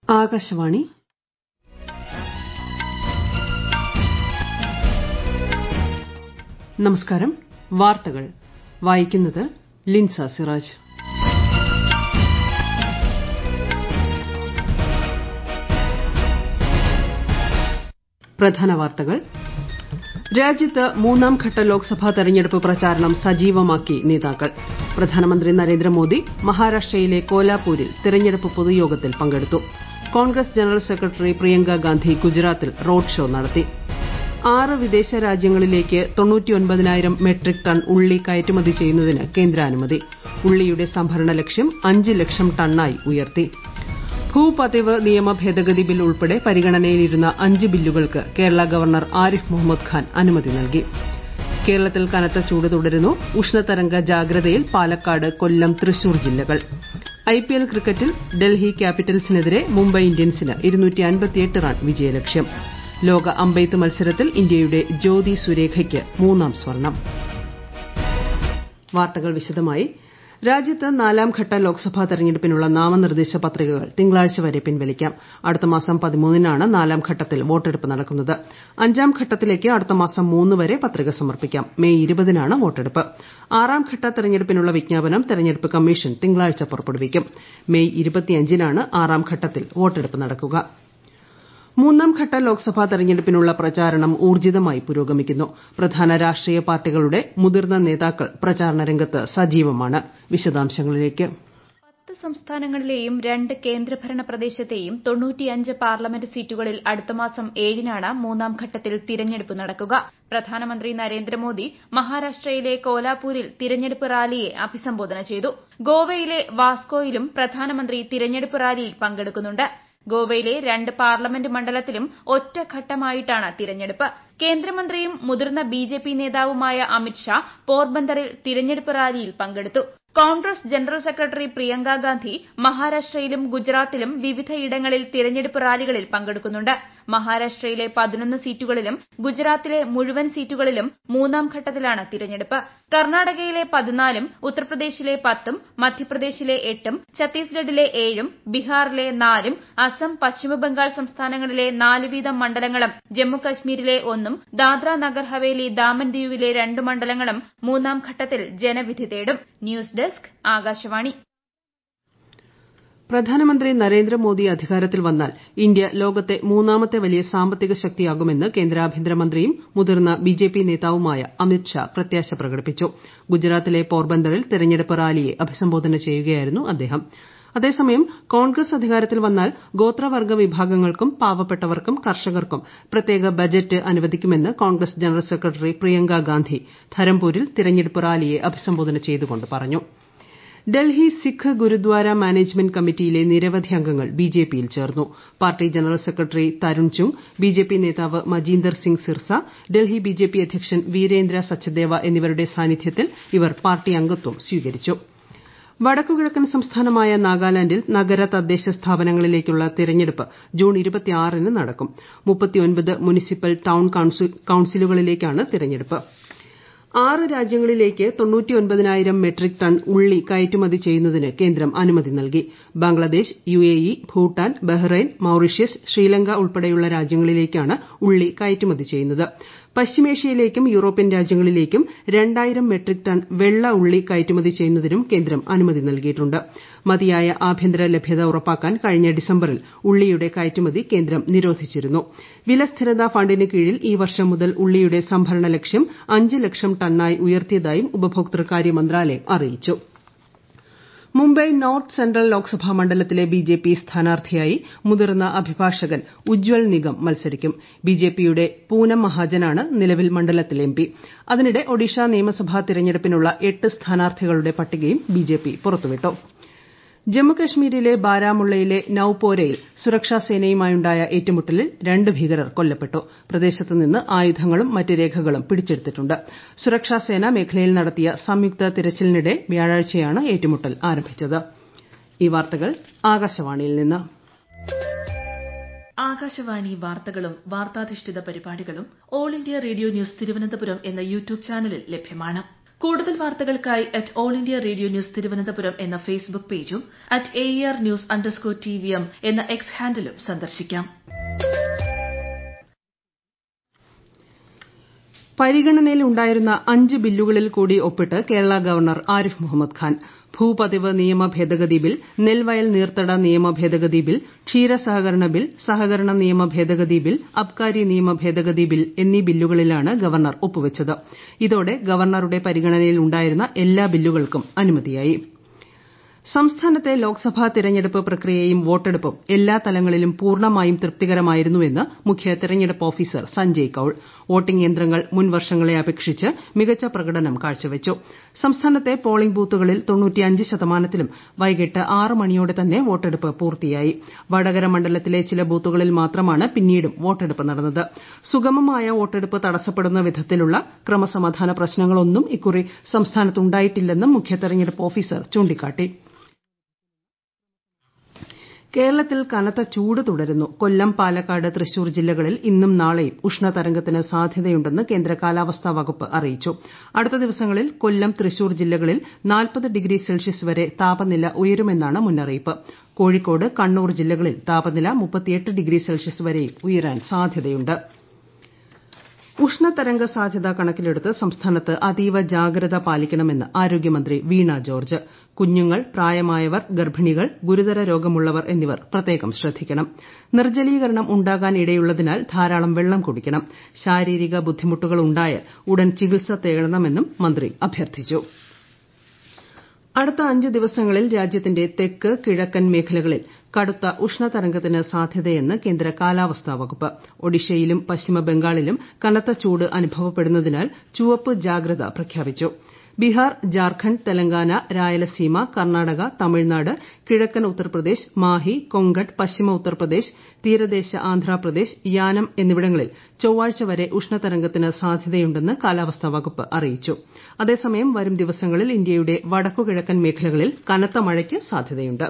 ആകാശവാണി നമസ്കാരം വാർത്തകൾ വായിക്കുന്നത് ലിൻസ സിറാജ് പ്രധാന വാർത്തകൾ രാജ്യത്ത് മൂന്നാം ഘട്ട ലോക്സഭാ തെരഞ്ഞെടുപ്പ് പ്രചാരണം സജീവമാക്കി നേതാക്കൾ പ്രധാനമന്ത്രി നരേന്ദ്രമോദി മഹാരാഷ്ട്രയിലെ കോലാപൂരിൽ തെരഞ്ഞെടുപ്പ് പൊതുയോഗത്തിൽ പങ്കെടുത്തു കോൺഗ്രസ് ജനറൽ സെക്രട്ടറി പ്രിയങ്ക ഗാന്ധി ഗുജറാത്തിൽ റോഡ് ഷോ നടത്തി ആറ് വിദേശ രാജ്യങ്ങളിലേക്ക് മെട്രിക് ടൺ ഉള്ളി കയറ്റുമതി ചെയ്യുന്നതിന് കേന്ദ്രാനുമതി ഉള്ളിയുടെ സംഭരണ ലക്ഷ്യം അഞ്ച് ലക്ഷം ടണ്ണായി ഉയർത്തി ഭൂപതിവ് നിയമ ഭേദഗതി ബിൽ ഉൾപ്പെടെ പരിഗണനയിലിരുന്ന അഞ്ച് ബില്ലുകൾക്ക് കേരള ഗവർണർ ആരിഫ് മുഹമ്മദ് ഖാൻ അനുമതി നൽകി കേരളത്തിൽ കനത്ത ചൂട് തുടരുന്നു ഉഷ്ണതരംഗ ജാഗ്രതയിൽ പാലക്കാട് കൊല്ലം തൃശൂർ ജില്ലകൾ ഐപിഎൽ ക്രിക്കറ്റിൽ ഡൽഹി ക്യാപിറ്റൽസിനെതിരെ മുംബൈ ഇന്ത്യൻസിന് റൺ വിജയലക്ഷ്യം ലോക അമ്പെയ്ത്ത് മത്സരത്തിൽ ഇന്ത്യയുടെ ജ്യോതി സുരേഖയ്ക്ക് മൂന്നാം സ്വർണം വാർത്തകൾ വിശദമായി രാജ്യത്ത് നാലാംഘട്ട ലോക്സഭാ തെരഞ്ഞെടുപ്പിനുള്ള നാമനിർദ്ദേശ പത്രികകൾ തിങ്കളാഴ്ച വരെ പിൻവലിക്കാം അടുത്ത മാസം പതിമൂന്നിനാണ് നാലാം ഘട്ടത്തിൽ വോട്ടെടുപ്പ് നടക്കുന്നത് അഞ്ചാം ഘട്ടത്തിലേക്ക് അടുത്ത മാസം മൂന്ന് വരെ പത്രിക സമർപ്പിക്കാം മെയ് ഇരുപതിനാണ് വോട്ടെടുപ്പ് ആറാം ഘട്ട തെരഞ്ഞെടുപ്പിനുള്ള വിജ്ഞാപനം തെരഞ്ഞെടുപ്പ് കമ്മീഷൻ തിങ്കളാഴ്ച പുറപ്പെടുവിക്കും മെയ് ഇരുപത്തിയഞ്ചിനാണ് ആറാം ഘട്ടത്തിൽ വോട്ടെടുപ്പ് നടക്കുക മൂന്നാം ഘട്ട ലോക്സഭാ തെരഞ്ഞെടുപ്പിനുള്ള പ്രചാരണം ഊർജ്ജിതമായി പുരോഗമിക്കുന്നു പ്രധാന രാഷ്ട്രീയ പാർട്ടികളുടെ മുതിർന്ന നേതാക്കൾ പ്രചാരണ രംഗത്ത് സജീവമാണ് വിശദാംശങ്ങളിലേക്ക് പത്ത് സംസ്ഥാനങ്ങളിലെയും രണ്ട് കേന്ദ്രഭരണ പ്രദേശത്തെയും തൊണ്ണൂറ്റിയഞ്ച് പാർലമെന്റ് സീറ്റുകളിൽ അടുത്ത മാസം ഏഴിനാണ് മൂന്നാം ഘട്ടത്തിൽ തിരഞ്ഞെടുപ്പ് നടക്കുക പ്രധാനമന്ത്രി നരേന്ദ്രമോദി മഹാരാഷ്ട്രയിലെ കോലാപൂരിൽ തിരഞ്ഞെടുപ്പ് റാലിയെ അഭിസംബോധന ചെയ്തു ഗോവയിലെ വാസ്കോയിലും പ്രധാനമന്ത്രി തിരഞ്ഞെടുപ്പ് റാലിയിൽ പങ്കെടുക്കുന്നുണ്ട് ഗോവയിലെ രണ്ട് പാർലമെന്റ് മണ്ഡലത്തിലും ഒറ്റഘട്ടമായിട്ടാണ് തിരഞ്ഞെടുപ്പ് കേന്ദ്രമന്ത്രിയും മുതിർന്ന ബിജെപി നേതാവുമായ അമിത് ഷാ പോർബന്തറിൽ തിരഞ്ഞെടുപ്പ് റാലിയിൽ പങ്കെടുത്തു കോൺഗ്രസ് ജനറൽ സെക്രട്ടറി പ്രിയങ്ക ഗാന്ധി മഹാരാഷ്ട്രയിലും ഗുജറാത്തിലും വിവിധയിടങ്ങളിൽ തിരഞ്ഞെടുപ്പ് റാലികളിൽ പങ്കെടുക്കുന്നുണ്ട് മഹാരാഷ്ട്രയിലെ പതിനൊന്ന് സീറ്റുകളിലും ഗുജറാത്തിലെ മുഴുവൻ സീറ്റുകളിലും മൂന്നാം ഘട്ടത്തിലാണ് തിരഞ്ഞെടുപ്പ് കർണാടകയിലെ പതിനാലും ഉത്തർപ്രദേശിലെ പത്തും മധ്യപ്രദേശിലെ എട്ടും ഛത്തീസ്ഗഡിലെ ഏഴും ബീഹാറിലെ നാലും അസം പശ്ചിമബംഗാൾ സംസ്ഥാനങ്ങളിലെ നാല് വീതം മണ്ഡലങ്ങളും ജമ്മുകശ്മീരിലെ ഒന്നും ദാദ്ര നഗർ ഹവേലി ദാമൻ ദിയുവിലെ രണ്ട് മണ്ഡലങ്ങളും മൂന്നാം ഘട്ടത്തിൽ ജനവിധി തേടും ന്യൂസ് ഡെസ്ക് ആകാശവാണി പ്രധാനമന്ത്രി നരേന്ദ്രമോദി അധികാരത്തിൽ വന്നാൽ ഇന്ത്യ ലോകത്തെ മൂന്നാമത്തെ വലിയ സാമ്പത്തിക ശക്തിയാകുമെന്ന് കേന്ദ്ര ആഭ്യന്തരമന്ത്രിയും മുതിർന്ന ബിജെപി നേതാവുമായ അമിത് ഷാ പ്രത്യാശ പ്രകടിപ്പിച്ചു ഗുജറാത്തിലെ പോർബന്തറിൽ തെരഞ്ഞെടുപ്പ് റാലിയെ അഭിസംബോധന ചെയ്യുകയായിരുന്നു അദ്ദേഹം അതേസമയം കോൺഗ്രസ് അധികാരത്തിൽ വന്നാൽ ഗോത്രവർഗ്ഗ വിഭാഗങ്ങൾക്കും പാവപ്പെട്ടവർക്കും കർഷകർക്കും പ്രത്യേക ബജറ്റ് അനുവദിക്കുമെന്ന് കോൺഗ്രസ് ജനറൽ സെക്രട്ടറി പ്രിയങ്ക ഗാന്ധി ധരംപൂരിൽ തിരഞ്ഞെടുപ്പ് റാലിയെ അഭിസംബോധന ചെയ്തുകൊണ്ട് പറഞ്ഞു ഡൽഹി സിഖ് ഗുരുദ്വാര മാനേജ്മെന്റ് കമ്മിറ്റിയിലെ നിരവധി അംഗങ്ങൾ ബിജെപിയിൽ ചേർന്നു party general secretary Tarun Chugh BJP നേതാവ് മജീന്ദർ സിംഗ് സിർസ ഡൽഹി ബിജെപി അധ്യക്ഷൻ വീരേന്ദ്ര സച്ദേവ എന്നിവരുടെ സാന്നിധ്യത്തിൽ ഇവർ പാർട്ടി അംഗത്വം സ്വീകരിച്ചു വടക്കുകിഴക്കൻ സംസ്ഥാനമായ നാഗാലാൻഡിൽ നഗര തദ്ദേശ സ്ഥാപനങ്ങളിലേക്കുള്ള തിരഞ്ഞെടുപ്പ് ജൂൺ ന് നടക്കും മുനിസിപ്പൽ ടൌൺ കൌൺസിലുകളിലേക്കാണ് തിരഞ്ഞെടുപ്പ് ആറ് രാജ്യങ്ങളിലേക്ക് മെട്രിക് ടൺ ഉള്ളി കയറ്റുമതി ചെയ്യുന്നതിന് കേന്ദ്രം അനുമതി നൽകി Bangladesh UAE Bhutan Bahrain Mauritius Sri Lanka ഉൾപ്പെടെയുള്ള രാജ്യങ്ങളിലേക്കാണ് ഉള്ളി കയറ്റുമതി ചെയ്യുന്നത് പശ്ചിമേഷ്യയിലേക്കും യൂറോപ്യൻ രാജ്യങ്ങളിലേക്കും രണ്ടായിരം മെട്രിക് ടൺ വെള്ള ഉള്ളി കയറ്റുമതി ചെയ്യുന്നതിനും കേന്ദ്രം അനുമതി നൽകിയിട്ടുണ്ട് മതിയായ ആഭ്യന്തര ലഭ്യത ഉറപ്പാക്കാൻ കഴിഞ്ഞ ഡിസംബറിൽ ഉള്ളിയുടെ കയറ്റുമതി കേന്ദ്രം നിരോധിച്ചിരുന്നു വിലസ്ഥിരതാ ഫണ്ടിന് കീഴിൽ ഈ വർഷം മുതൽ ഉള്ളിയുടെ സംഭരണ ലക്ഷ്യം അഞ്ച് ലക്ഷം ടണ്ണായി ഉയർത്തിയതായും ഉപഭോക്തൃകാര്യ മന്ത്രാലയം അറിയിച്ചു മുംബൈ നോർത്ത് സെൻട്രൽ ലോക്സഭാ മണ്ഡലത്തിലെ ബിജെപി സ്ഥാനാർത്ഥിയായി മുതിർന്ന അഭിഭാഷകൻ ഉജ്വൽ നിഗം മത്സരിക്കും ബിജെപിയുടെ പൂനം മഹാജനാണ് നിലവിൽ മണ്ഡലത്തിൽ എംപി അതിനിടെ ഒഡീഷ നിയമസഭാ തിരഞ്ഞെടുപ്പിനുള്ള എട്ട് സ്ഥാനാർത്ഥികളുടെ പട്ടികയും ബിജെപി പുറത്തുവിട്ടു ജമ്മുകശ്മീരിലെ ബാരാമുള്ളയിലെ നൌപോരയിൽ സുരക്ഷാസേനയുമായുണ്ടായ ഏറ്റുമുട്ടലിൽ രണ്ട് ഭീകരർ കൊല്ലപ്പെട്ടു പ്രദേശത്ത് നിന്ന് ആയുധങ്ങളും മറ്റ് രേഖകളും പിടിച്ചെടുത്തിട്ടുണ്ട് സുരക്ഷാസേന മേഖലയിൽ നടത്തിയ സംയുക്ത തിരച്ചിലിനിടെ വ്യാഴാഴ്ചയാണ് ഏറ്റുമുട്ടൽ ആരംഭിച്ചത് ഈ വാർത്തകൾ ആകാശവാണിയിൽ നിന്ന് ആകാശവാണി വാർത്തകളും വാർത്താധിഷ്ഠിത പരിപാടികളും All India Radio News Thiruvananthapuram എന്ന യൂട്യൂബ് ചാനലിൽ ലഭ്യമാണ് കൂടുതൽ വാർത്തകൾക്കായി at All India Radio News Thiruvananthapuram എന്ന ഫേസ്ബുക്ക് പേജും at A R news underscore T V M എന്ന എക്സ് ഹാൻഡിലും സന്ദർശിക്കാം പരിഗണനയിലുണ്ടായിരുന്ന അഞ്ച് ബില്ലുകളിൽ കൂടി ഒപ്പിട്ട് കേരള ഗവർണർ ആരിഫ് മുഹമ്മദ് ഖാൻ ഭൂപതിവ് നിയമ ഭേദഗതി ബിൽ നെൽവയൽ നീർത്തട നിയമ ഭേദഗതി ബിൽ ക്ഷീര സഹകരണ ബിൽ സഹകരണ നിയമ ഭേദഗതി ബിൽ അബ്കാരി നിയമ ഭേദഗതി ബിൽ എന്നീ ബില്ലുകളിലാണ് ഗവർണർ ഒപ്പുവച്ചത് ഇതോടെ ഗവർണറുടെ പരിഗണനയിൽ ഉണ്ടായിരുന്ന എല്ലാ ബില്ലുകൾക്കും അനുമതിയായി സംസ്ഥാനത്തെ ലോക്സഭാ തിരഞ്ഞെടുപ്പ് പ്രക്രിയയും വോട്ടെടുപ്പും എല്ലാ തലങ്ങളിലും പൂർണ്ണമായും തൃപ്തികരമായിരുന്നുവെന്ന് മുഖ്യ തിരഞ്ഞെടുപ്പ് ഓഫീസർ സഞ്ജയ് കൌൾ വോട്ടിംഗ് യന്ത്രങ്ങൾ മുൻ വർഷങ്ങളെ അപേക്ഷിച്ച് മികച്ച പ്രകടനം കാഴ്ചവച്ചു സംസ്ഥാനത്തെ പോളിംഗ് ബൂത്തുകളിൽ ശതമാനത്തിലും വൈകിട്ട് ആറ് മണിയോടെ തന്നെ വോട്ടെടുപ്പ് പൂർത്തിയായി വടകര മണ്ഡലത്തിലെ ചില ബൂത്തുകളിൽ മാത്രമാണ് പിന്നീടും വോട്ടെടുപ്പ് നടന്നത് സുഗമമായ വോട്ടെടുപ്പ് തടസ്സപ്പെടുന്ന വിധത്തിലുള്ള ക്രമസമാധാന പ്രശ്നങ്ങളൊന്നും ഇക്കുറി സംസ്ഥാനത്തുണ്ടായിട്ടില്ലെന്നും മുഖ്യ തെരഞ്ഞെടുപ്പ് ഓഫീസർ ചൂണ്ടിക്കാട്ടി കേരളത്തിൽ കനത്ത ചൂട് തുടരുന്നു കൊല്ലം പാലക്കാട് തൃശൂർ ജില്ലകളിൽ ഇന്നും നാളെയും ഉഷ്ണതരംഗത്തിന് സാധ്യതയുണ്ടെന്ന് കേന്ദ്ര കാലാവസ്ഥാ വകുപ്പ് അറിയിച്ചു അടുത്ത ദിവസങ്ങളിൽ കൊല്ലം തൃശൂർ ജില്ലകളിൽ ഡിഗ്രി സെൽഷ്യസ് വരെ താപനില ഉയരുമെന്നാണ് മുന്നറിയിപ്പ് കോഴിക്കോട് കണ്ണൂർ ജില്ലകളിൽ താപനില ഡിഗ്രി സെൽഷ്യസ് വരെയും ഉയരാൻ സാധ്യതയുണ്ട് ഉഷ്ണതരംഗ സാധ്യത കണക്കിലെടുത്ത് സംസ്ഥാനത്ത് അതീവ ജാഗ്രത പാലിക്കണമെന്ന് ആരോഗ്യമന്ത്രി വീണ ജോർജ് കുഞ്ഞുങ്ങൾ പ്രായമായവർ ഗർഭിണികൾ ഗുരുതര രോഗമുള്ളവർ എന്നിവർ പ്രത്യേകം ശ്രദ്ധിക്കണം നിർജ്ജലീകരണം ഉണ്ടാകാൻ ഇടയുള്ളതിനാൽ ധാരാളം വെള്ളം കുടിക്കണം ശാരീരിക ബുദ്ധിമുട്ടുകൾ ഉണ്ടായാൽ ഉടൻ ചികിത്സ തേടണമെന്നും മന്ത്രി അഭ്യർത്ഥിച്ചു അടുത്ത അഞ്ച് ദിവസങ്ങളിൽ രാജ്യത്തിന്റെ തെക്ക് കിഴക്കൻ മേഖലകളിൽ കടുത്ത ഉഷ്ണതരംഗത്തിന് സാധ്യതയെന്ന് കേന്ദ്ര കാലാവസ്ഥാ വകുപ്പ് ഒഡീഷയിലും പശ്ചിമ ബംഗാളിലും കനത്ത ചൂട് അനുഭവപ്പെടുന്നതിനാൽ ചുവപ്പ് ജാഗ്രത പ്രഖ്യാപിച്ചു ബീഹാർ ജാർഖണ്ഡ് തെലങ്കാന രായലസീമ കർണാടക തമിഴ്നാട് കിഴക്കൻ ഉത്തർപ്രദേശ് മാഹി കൊങ്കൺ പശ്ചിമ ഉത്തർപ്രദേശ് തീരദേശ ആന്ധ്രാപ്രദേശ് യാനം എന്നിവിടങ്ങളിൽ ചൊവ്വാഴ്ച വരെ ഉഷ്ണതരംഗത്തിന് സാധ്യതയുണ്ടെന്ന് കാലാവസ്ഥാ വകുപ്പ് അറിയിച്ചു അതേസമയം വരും ദിവസങ്ങളിൽ ഇന്ത്യയുടെ വടക്കുകിഴക്കൻ മേഖലകളിൽ കനത്ത മഴയ്ക്ക് സാധ്യതയുണ്ട്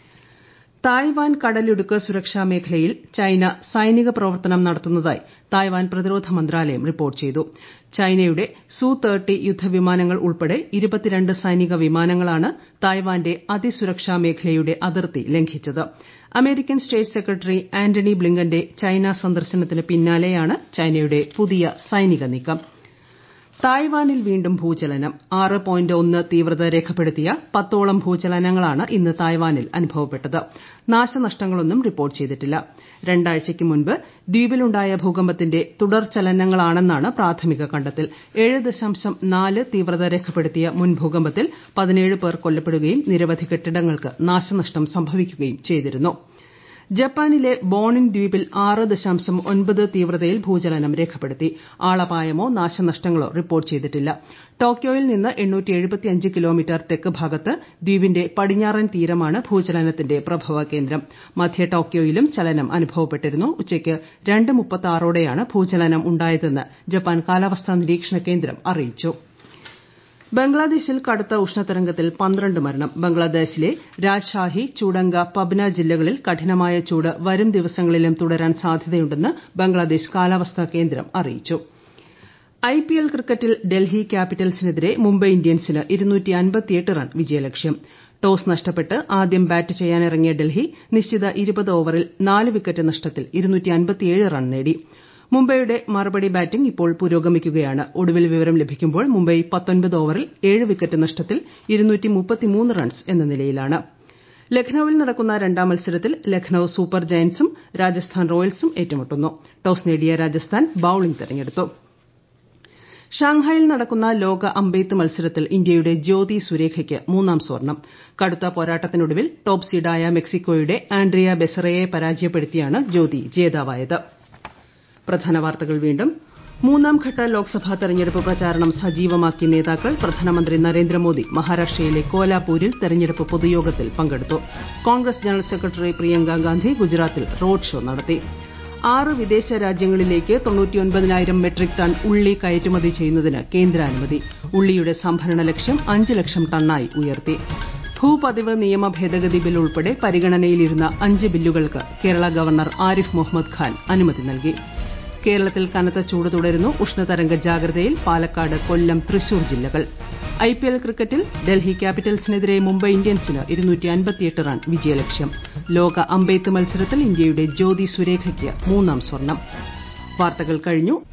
തായ്വാൻ കടലിടുക്ക് സുരക്ഷാ മേഖലയിൽ ചൈന സൈനിക പ്രവർത്തനം നടത്തുന്നതായി തായ്വാൻ പ്രതിരോധ മന്ത്രാലയം റിപ്പോർട്ട് ചെയ്തു ചൈനയുടെ സു തേർട്ടി യുദ്ധവിമാനങ്ങൾ ഉൾപ്പെടെ ഇരുപത്തിരണ്ട് സൈനിക വിമാനങ്ങളാണ് തായ്വാന്റെ അതിസുരക്ഷാ മേഖലയുടെ അതിർത്തി ലംഘിച്ചത് അമേരിക്കൻ സ്റ്റേറ്റ് സെക്രട്ടറി ആന്റണി ബ്ലിങ്കന്റെ ചൈന സന്ദർശനത്തിന് പിന്നാലെയാണ് ചൈനയുടെ പുതിയ സൈനിക നീക്കം തായ്വാനിൽ വീണ്ടും ഭൂചലനം ആറ് പോയിന്റ് ഒന്ന് തീവ്രത രേഖപ്പെടുത്തിയ പത്തോളം ഭൂചലനങ്ങളാണ് ഇന്ന് തായ്വാനിൽ അനുഭവപ്പെട്ടത് നാശനഷ്ടങ്ങളൊന്നും റിപ്പോർട്ട് ചെയ്തിട്ടില്ല രണ്ടാഴ്ചയ്ക്ക് മുൻപ് ദ്വീപിലുണ്ടായ ഭൂകമ്പത്തിന്റെ തുടർചലനങ്ങളാണെന്നാണ് പ്രാഥമിക കണ്ടെത്തൽ ഏഴ് ദശാംശം നാല് തീവ്രത രേഖപ്പെടുത്തിയ മുൻ ഭൂകമ്പത്തിൽ പതിനേഴ് പേർ കൊല്ലപ്പെടുകയും നിരവധി കെട്ടിടങ്ങൾക്ക് നാശനഷ്ടം സംഭവിക്കുകയും ചെയ്തിരുന്നു ജപ്പാനിലെ ബോണിൻ ദ്വീപിൽ ആറ് ദശാംശം ഒൻപത് തീവ്രതയിൽ ഭൂചലനം രേഖപ്പെടുത്തി ആളപായമോ നാശനഷ്ടങ്ങളോ റിപ്പോർട്ട് ചെയ്തിട്ടില്ല ടോക്യോയിൽ നിന്ന് കിലോമീറ്റർ തെക്ക് ഭാഗത്ത് ദ്വീപിന്റെ പടിഞ്ഞാറൻ തീരമാണ് ഭൂചലനത്തിന്റെ പ്രഭവ കേന്ദ്രം മധ്യ ടോക്യോയിലും ചലനം അനുഭവപ്പെട്ടിരുന്നു ഉച്ചയ്ക്ക് രണ്ട് മുപ്പത്താറോടെയാണ് ഭൂചലനം ഉണ്ടായതെന്ന് ജപ്പാൻ കാലാവസ്ഥാ നിരീക്ഷണ കേന്ദ്രം അറിയിച്ചു ബംഗ്ലാദേശിൽ കടുത്ത ഉഷ്ണതരംഗത്തിൽ പന്ത്രണ്ട് മരണം ബംഗ്ലാദേശിലെ രാജ്ഷാഹി ചൂഡംഗ പബ്ന ജില്ലകളിൽ കഠിനമായ ചൂട് വരും ദിവസങ്ങളിലും തുടരാൻ സാധ്യതയുണ്ടെന്ന് ബംഗ്ലാദേശ് കാലാവസ്ഥാ കേന്ദ്രം അറിയിച്ചു ഐപിഎൽ ക്രിക്കറ്റിൽ ഡൽഹി ക്യാപിറ്റൽസിനെതിരെ മുംബൈ ഇന്ത്യൻസിന് റൺ വിജയലക്ഷ്യം ടോസ് നഷ്ടപ്പെട്ട് ആദ്യം ബാറ്റ് ചെയ്യാനിറങ്ങിയ ഡൽഹി നിശ്ചിത ഇരുപത് ഓവറിൽ നാല് വിക്കറ്റ് നഷ്ടത്തിൽ റൺ നേടി മുംബൈയുടെ മറുപടി ബാറ്റിംഗ് ഇപ്പോൾ പുരോഗമിക്കുകയാണ് ഒടുവിൽ വിവരം ലഭിക്കുമ്പോൾ മുംബൈ ഓവറിൽ ഏഴ് വിക്കറ്റ് നഷ്ടത്തിൽ റൺസ് എന്ന നിലയിലാണ് ലക്നൌവിൽ നടക്കുന്ന രണ്ടാം മത്സരത്തിൽ ലക്നൌ സൂപ്പർ ജയന്റ്സും രാജസ്ഥാൻ റോയൽസും ഏറ്റുമുട്ടുന്നു ടോസ് നേടിയ രാജസ്ഥാൻ ബൌളിംഗ് തെരഞ്ഞെടുത്തു ഷാങ്ഹായിൽ നടക്കുന്ന ലോക അമ്പെയ്ത്ത് മത്സരത്തിൽ ഇന്ത്യയുടെ ജ്യോതി സുരേഖയ്ക്ക് മൂന്നാം സ്വർണം കടുത്ത പോരാട്ടത്തിനൊടുവിൽ ടോപ്പ് സീഡായ മെക്സിക്കോയുടെ ആൻഡ്രിയ ബെസറയെ പരാജയപ്പെടുത്തിയാണ് ജ്യോതി ജേതാവായത് പ്രധാന വാർത്തകൾ വീണ്ടും മൂന്നാം ഘട്ട ലോക്സഭാ തെരഞ്ഞെടുപ്പ് പ്രചാരണം സജീവമാക്കി നേതാക്കൾ പ്രധാനമന്ത്രി നരേന്ദ്രമോദി മഹാരാഷ്ട്രയിലെ കോലാപൂരിൽ തെരഞ്ഞെടുപ്പ് പൊതുയോഗത്തിൽ പങ്കെടുത്തു കോൺഗ്രസ് ജനറൽ സെക്രട്ടറി പ്രിയങ്ക ഗാന്ധി ഗുജറാത്തിൽ റോഡ് ഷോ നടത്തി ആറ് വിദേശ രാജ്യങ്ങളിലേക്ക് തൊണ്ണൂറ്റിയൊൻപതിനായിരം മെട്രിക് ടൺ ഉള്ളി കയറ്റുമതി ചെയ്യുന്നതിന് കേന്ദ്രാനുമതി ഉള്ളിയുടെ സംഭരണ ലക്ഷ്യം അഞ്ച് ലക്ഷം ടണ്ണായി ഉയർത്തി ഭൂപതിവ് നിയമ ഭേദഗതി ബിൽ ഉൾപ്പെടെ പരിഗണനയിലിരുന്ന അഞ്ച് ബില്ലുകൾക്ക് കേരള ഗവർണർ ആരിഫ് മുഹമ്മദ് ഖാൻ അനുമതി നൽകി കേരളത്തിൽ കനത്ത ചൂട് തുടരുന്നു ഉഷ്ണതരംഗ ജാഗ്രതയിൽ പാലക്കാട് കൊല്ലം തൃശൂർ ജില്ലകൾ ഐപിഎൽ ക്രിക്കറ്റിൽ ഡൽഹി ക്യാപിറ്റൽസിനെതിരെ മുംബൈ ഇന്ത്യൻസിന് റൺ വിജയലക്ഷ്യം ലോക അമ്പെയ്ത്ത് മത്സരത്തിൽ ഇന്ത്യയുടെ ജ്യോതി സുരേഖയ്ക്ക് മൂന്നാം സ്വർണം വാർത്തകൾ കഴിഞ്ഞു